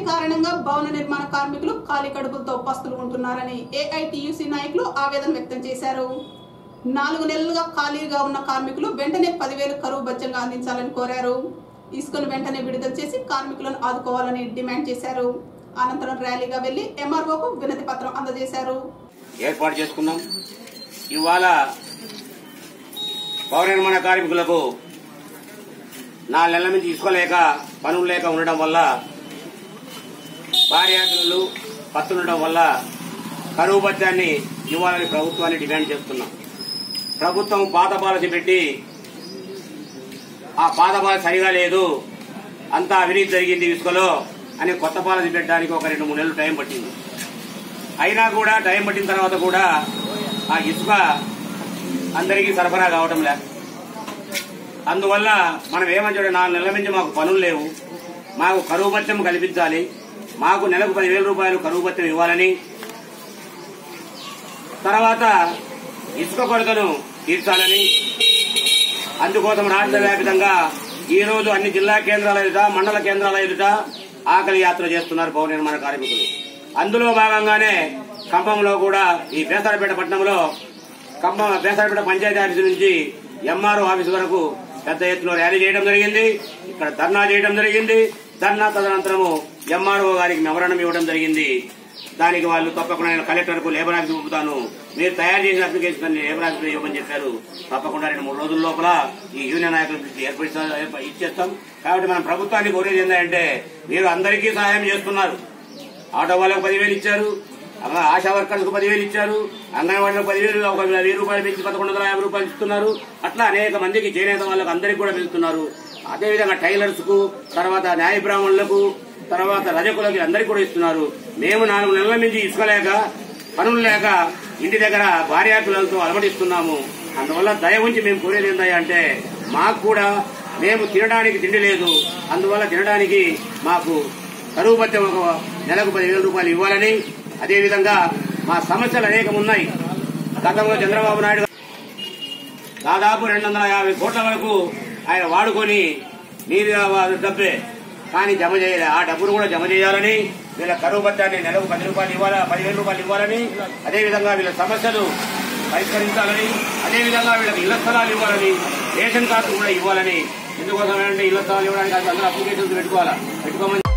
కారణంగా భవన నిర్మాణ కార్మికులు ఖాళీ కడుపులతో పస్తులు ఉంటున్నారని ఏఐటియుసి నాయకులు ఆవేదన వ్యక్తం చేశారు నాలుగు నెలలుగా ఖాళీగా ఉన్న కార్మికులు వెంటనే పదివేలు కరువు బత్యంగా అందించాలని కోరారు ఇసుకను వెంటనే విడుదల చేసి కార్మికులను ఆదుకోవాలని డిమాండ్ చేశారు అనంతరం ర్యాలీగా వెళ్లి ఎంఆర్ఓకు వినతి పత్రం అందజేశారు ఏర్పాటు చేసుకున్నాం ఇవాళ పౌర నిర్మాణ కార్మికులకు నాలుగు నెలల నుంచి ఇసుకోలేక పనులు లేక ఉండడం వల్ల భార్యాదులు పత్తుండడం వల్ల కరువు భత్యాన్ని ఇవ్వాలని ప్రభుత్వాన్ని డిమాండ్ చేస్తున్నాం ప్రభుత్వం పాత పాలసీ పెట్టి ఆ పాత పాలసీ సరిగా లేదు అంతా అవినీతి జరిగింది ఇసుకలో అని కొత్త పాలసీ పెట్టడానికి ఒక రెండు మూడు నెలలు టైం పట్టింది అయినా కూడా టైం పట్టిన తర్వాత కూడా ఆ ఇసుక అందరికీ సరఫరా కావటం లే అందువల్ల మనం ఏమని చూడండి నాలుగు నెలల నుంచి మాకు పనులు లేవు మాకు కరువు భత్యం కల్పించాలి మాకు నెలకు పదివేల రూపాయలు కరువు భత్యం ఇవ్వాలని తర్వాత ఇసుక కొరతను తీర్చాలని అందుకోసం రాష్ట్ర వ్యాప్తంగా ఈ రోజు అన్ని జిల్లా కేంద్రాల ఎదుట మండల కేంద్రాల ఎదుట ఆకలి యాత్ర చేస్తున్నారు పౌర నిర్మాణ కార్మికులు అందులో భాగంగానే ఖమ్మంలో కూడా ఈ బేసరపేట పట్టణంలో ఖమ్మం బేసరపేట పంచాయతీ ఆఫీసు నుంచి ఎంఆర్ఓ ఆఫీసు వరకు పెద్ద ఎత్తున ర్యాలీ చేయడం జరిగింది ఇక్కడ ధర్నా చేయడం జరిగింది ధర్నా తదనంతరము ఎంఆర్ఓ గారికి మెమరణం ఇవ్వడం జరిగింది దానికి వాళ్ళు తప్పకుండా నేను కలెక్టర్కు లేబర్ ఆఫీస్ పంపుతాను మీరు తయారు చేసిన అప్లికేషన్ లేబర్ ఆఫీస్ ఇవ్వమని చెప్పారు తప్పకుండా రెండు మూడు రోజుల లోపల ఈ యూనియన్ నాయకుల దృష్టికి ఏర్పడిస్తా ఏర్ప- ఇచ్చేస్తాం కాబట్టి మనం ప్రభుత్వాన్ని కోరేది ఏంటంటే మీరు అందరికీ సహాయం చేస్తున్నారు ఆటో వాళ్ళకు పదివేలు ఇచ్చారు అలా ఆశా వర్కర్స్ కు పదివేలు ఇచ్చారు అంగన్వాడీలకు పదివేలు ఒక వెయ్యి రూపాయలు పెంచి పదకొండు వందల యాభై రూపాయలు ఇస్తున్నారు అట్లా అనేక మందికి చేనేత వాళ్ళకు అందరికీ కూడా పెంచుతున్నారు అదేవిధంగా టైలర్స్ కు తర్వాత న్యాయ బ్రాహ్మణులకు తర్వాత రజకులకి అందరికీ కూడా ఇస్తున్నారు మేము నాలుగు నెలల నుంచి ఇసుకోలేక పనులు లేక ఇంటి దగ్గర భార్యాపిల్లలతో అలమటిస్తున్నాము అందువల్ల దయ ఉంచి మేము కోరేది ఏంటంటే అంటే మాకు కూడా మేము తినడానికి తిండి లేదు అందువల్ల తినడానికి మాకు కరువు భత్యం ఒక నెలకు పదివేల రూపాయలు ఇవ్వాలని అదేవిధంగా మా సమస్యలు అనేకం ఉన్నాయి గతంలో చంద్రబాబు నాయుడు గారు దాదాపు రెండు వందల యాభై కోట్ల వరకు ఆయన వాడుకొని నీరు డబ్బే కానీ జమ చేయలే ఆ డబ్బును కూడా జమ చేయాలని వీళ్ళ కరువు భత్యాన్ని నెలకు పది రూపాయలు ఇవ్వాలా పదివేల రూపాయలు ఇవ్వాలని అదేవిధంగా వీళ్ళ సమస్యలు పరిష్కరించాలని అదేవిధంగా వీళ్ళకి ఇళ్ల స్థలాలు ఇవ్వాలని రేషన్ కార్డు కూడా ఇవ్వాలని ఎందుకోసం అంటే ఇళ్ల స్థలాలు ఇవ్వడానికి అందరూ అప్లికేషన్స్ పెట్టుకోవాలా పెట్టుకోమని